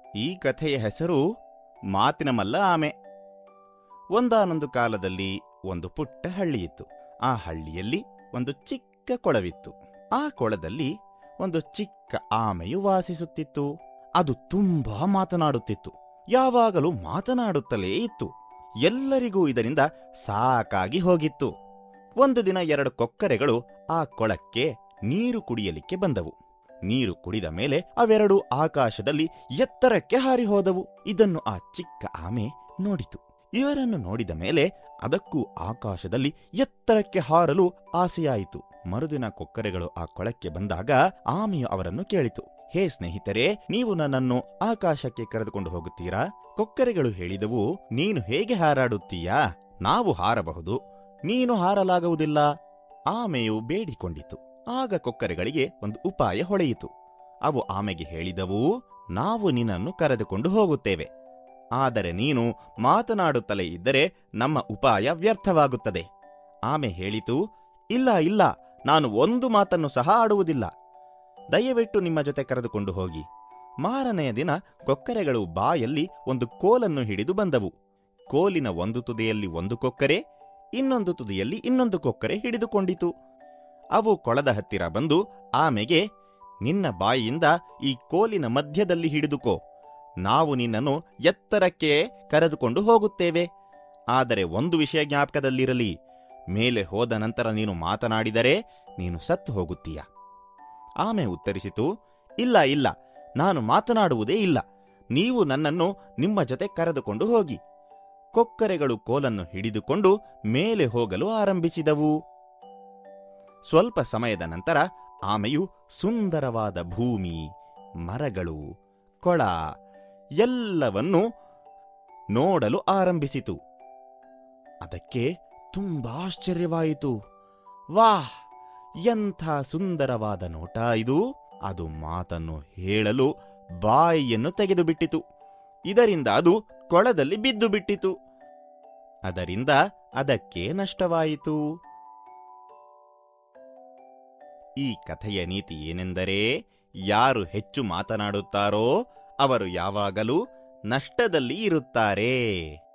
ಈ ಕಥೆಯ ಹೆಸರು ಮಾತಿನ ಮಲ್ಲ ಆಮೆ ಒಂದಾನೊಂದು ಕಾಲದಲ್ಲಿ ಒಂದು ಪುಟ್ಟ ಹಳ್ಳಿಯಿತ್ತು ಆ ಹಳ್ಳಿಯಲ್ಲಿ ಒಂದು ಚಿಕ್ಕ ಕೊಳವಿತ್ತು ಆ ಕೊಳದಲ್ಲಿ ಒಂದು ಚಿಕ್ಕ ಆಮೆಯು ವಾಸಿಸುತ್ತಿತ್ತು ಅದು ತುಂಬಾ ಮಾತನಾಡುತ್ತಿತ್ತು ಯಾವಾಗಲೂ ಮಾತನಾಡುತ್ತಲೇ ಇತ್ತು ಎಲ್ಲರಿಗೂ ಇದರಿಂದ ಸಾಕಾಗಿ ಹೋಗಿತ್ತು ಒಂದು ದಿನ ಎರಡು ಕೊಕ್ಕರೆಗಳು ಆ ಕೊಳಕ್ಕೆ ನೀರು ಕುಡಿಯಲಿಕ್ಕೆ ಬಂದವು ನೀರು ಕುಡಿದ ಮೇಲೆ ಅವೆರಡು ಆಕಾಶದಲ್ಲಿ ಎತ್ತರಕ್ಕೆ ಹಾರಿ ಹೋದವು ಇದನ್ನು ಆ ಚಿಕ್ಕ ಆಮೆ ನೋಡಿತು ಇವರನ್ನು ನೋಡಿದ ಮೇಲೆ ಅದಕ್ಕೂ ಆಕಾಶದಲ್ಲಿ ಎತ್ತರಕ್ಕೆ ಹಾರಲು ಆಸೆಯಾಯಿತು ಮರುದಿನ ಕೊಕ್ಕರೆಗಳು ಆ ಕೊಳಕ್ಕೆ ಬಂದಾಗ ಆಮೆಯು ಅವರನ್ನು ಕೇಳಿತು ಹೇ ಸ್ನೇಹಿತರೆ ನೀವು ನನ್ನನ್ನು ಆಕಾಶಕ್ಕೆ ಕರೆದುಕೊಂಡು ಹೋಗುತ್ತೀರಾ ಕೊಕ್ಕರೆಗಳು ಹೇಳಿದವು ನೀನು ಹೇಗೆ ಹಾರಾಡುತ್ತೀಯಾ ನಾವು ಹಾರಬಹುದು ನೀನು ಹಾರಲಾಗುವುದಿಲ್ಲ ಆಮೆಯು ಬೇಡಿಕೊಂಡಿತು ಆಗ ಕೊಕ್ಕರೆಗಳಿಗೆ ಒಂದು ಉಪಾಯ ಹೊಳೆಯಿತು ಅವು ಆಮೆಗೆ ಹೇಳಿದವು ನಾವು ನಿನ್ನನ್ನು ಕರೆದುಕೊಂಡು ಹೋಗುತ್ತೇವೆ ಆದರೆ ನೀನು ಮಾತನಾಡುತ್ತಲೇ ಇದ್ದರೆ ನಮ್ಮ ಉಪಾಯ ವ್ಯರ್ಥವಾಗುತ್ತದೆ ಆಮೆ ಹೇಳಿತು ಇಲ್ಲ ಇಲ್ಲ ನಾನು ಒಂದು ಮಾತನ್ನು ಸಹ ಆಡುವುದಿಲ್ಲ ದಯವಿಟ್ಟು ನಿಮ್ಮ ಜೊತೆ ಕರೆದುಕೊಂಡು ಹೋಗಿ ಮಾರನೆಯ ದಿನ ಕೊಕ್ಕರೆಗಳು ಬಾಯಲ್ಲಿ ಒಂದು ಕೋಲನ್ನು ಹಿಡಿದು ಬಂದವು ಕೋಲಿನ ಒಂದು ತುದಿಯಲ್ಲಿ ಒಂದು ಕೊಕ್ಕರೆ ಇನ್ನೊಂದು ತುದಿಯಲ್ಲಿ ಇನ್ನೊಂದು ಕೊಕ್ಕರೆ ಹಿಡಿದುಕೊಂಡಿತು ಅವು ಕೊಳದ ಹತ್ತಿರ ಬಂದು ಆಮೆಗೆ ನಿನ್ನ ಬಾಯಿಯಿಂದ ಈ ಕೋಲಿನ ಮಧ್ಯದಲ್ಲಿ ಹಿಡಿದುಕೋ ನಾವು ನಿನ್ನನ್ನು ಎತ್ತರಕ್ಕೆ ಕರೆದುಕೊಂಡು ಹೋಗುತ್ತೇವೆ ಆದರೆ ಒಂದು ವಿಷಯ ಜ್ಞಾಪಕದಲ್ಲಿರಲಿ ಮೇಲೆ ಹೋದ ನಂತರ ನೀನು ಮಾತನಾಡಿದರೆ ನೀನು ಸತ್ತು ಹೋಗುತ್ತೀಯ ಆಮೆ ಉತ್ತರಿಸಿತು ಇಲ್ಲ ಇಲ್ಲ ನಾನು ಮಾತನಾಡುವುದೇ ಇಲ್ಲ ನೀವು ನನ್ನನ್ನು ನಿಮ್ಮ ಜೊತೆ ಕರೆದುಕೊಂಡು ಹೋಗಿ ಕೊಕ್ಕರೆಗಳು ಕೋಲನ್ನು ಹಿಡಿದುಕೊಂಡು ಮೇಲೆ ಹೋಗಲು ಆರಂಭಿಸಿದವು ಸ್ವಲ್ಪ ಸಮಯದ ನಂತರ ಆಮೆಯು ಸುಂದರವಾದ ಭೂಮಿ ಮರಗಳು ಕೊಳ ಎಲ್ಲವನ್ನೂ ನೋಡಲು ಆರಂಭಿಸಿತು ಅದಕ್ಕೆ ತುಂಬಾ ಆಶ್ಚರ್ಯವಾಯಿತು ವಾಹ್ ಎಂಥ ಸುಂದರವಾದ ನೋಟ ಇದು ಅದು ಮಾತನ್ನು ಹೇಳಲು ಬಾಯಿಯನ್ನು ತೆಗೆದುಬಿಟ್ಟಿತು ಇದರಿಂದ ಅದು ಕೊಳದಲ್ಲಿ ಬಿದ್ದು ಬಿಟ್ಟಿತು ಅದರಿಂದ ಅದಕ್ಕೆ ನಷ್ಟವಾಯಿತು ಈ ಕಥೆಯ ನೀತಿ ಏನೆಂದರೆ ಯಾರು ಹೆಚ್ಚು ಮಾತನಾಡುತ್ತಾರೋ ಅವರು ಯಾವಾಗಲೂ ನಷ್ಟದಲ್ಲಿ ಇರುತ್ತಾರೆ